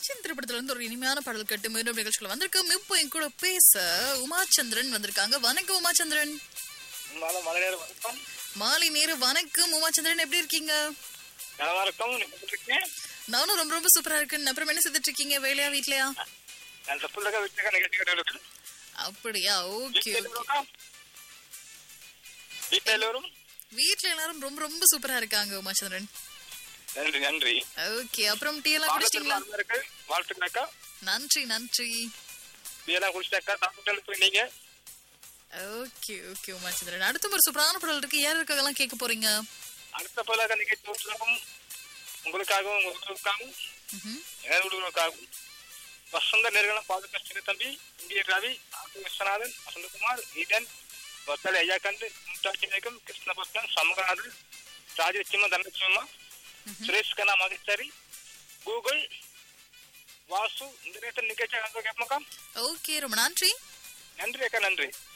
அர்ஜுன் திரைப்படத்துல இருந்து ஒரு இனிமையான பாடல் கேட்டு மீண்டும் நிகழ்ச்சிகள் வந்திருக்கு இப்போ என் கூட பேச உமாச்சந்திரன் வந்திருக்காங்க வணக்கம் உமாச்சந்திரன் மாலை மழை நேரம் வணக்கம் மாலை நேரம் வணக்கம் உமாச்சந்திரன் எப்படி இருக்கீங்க நல்லா இருக்கும் நீங்க எப்படி இருக்கீங்க நானும் ரொம்ப ரொம்ப சூப்பரா இருக்கேன் அப்புறம் என்ன செய்துட்டு இருக்கீங்க வேலையா வீட்லயா நான் தப்புலக வீட்டுல நிகழ்ச்சி கேட்டு அப்படியா ஓகே ஓகே வீட்டுல எல்லோரும் வீட்ல எல்லாரும் ரொம்ப ரொம்ப சூப்பரா இருக்காங்க உமாச்சந்திரன் நன்றி நன்றி ஓகே அப்புறம் டீ எல்லாம் குடிச்சிட்டீங்களா வாழ்த்துக்கள் இருக்கு வாழ்த்துக்களாக்கா நன்றி நன்றி டீ எல்லாம் குடிச்சிட்டாக்கா சாப்பிட்டு போய் நீங்க ஓகே ஓகே உமாச்சந்திரன் அடுத்த ஒரு சூப்பரான பாடல் இருக்கு யார் இருக்காங்கலாம் கேட்க போறீங்க அடுத்த போலாக நிகழ்ச்சி உங்களுக்காகவும் உங்களுக்காகவும் உங்களுக்காகவும் ம்ஹும். நேர்களுக்காகவும் வசந்த நேர்களும் பாதுகா சின்ன தம்பி இந்திய ரவி ஆர் விஸ்வநாதன் வசந்தகுமார் ஈடன் வத்தலை ஐயாக்கண்டு மும்தாஜி நேகம் கிருஷ்ணபத்மன் சமூகநாதன் ராஜலட்சுமி தனலட்சுமா சுரேஷ் கண்ணா மகேஸ்வரி கூகுள் வாசு இந்த நேரத்தில் நிகழ்ச்சி கேட்போக்கா ஓகே ரொம்ப நன்றி நன்றி அக்கா நன்றி